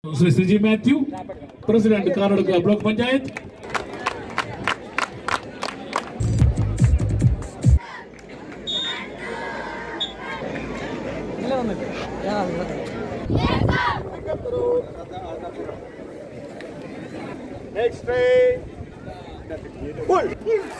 Shri Siji Mathew president കാറെടുക്കുക block panchayat Next straight. Pull.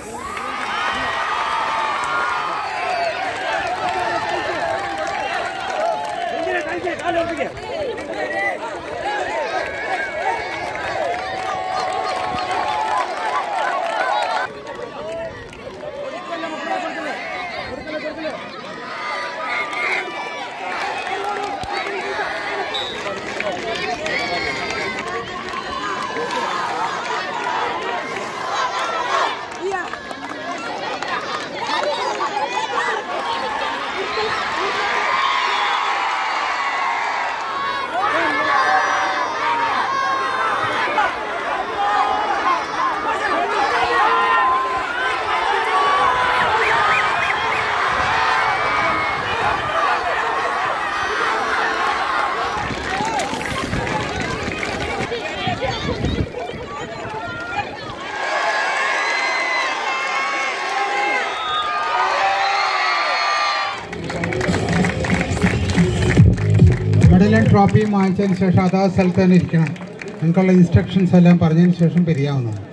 മെഡലും ട്രോഫിയും വാങ്ങിച്ചതിന് ശേഷം അതാ സ്ഥലത്ത് തന്നെ ഇരിക്കണം നിങ്ങൾക്കുള്ള ഇൻസ്ട്രക്ഷൻസ് എല്ലാം പറഞ്ഞതിന് ശേഷം പിരിയാവുന്നതാണ്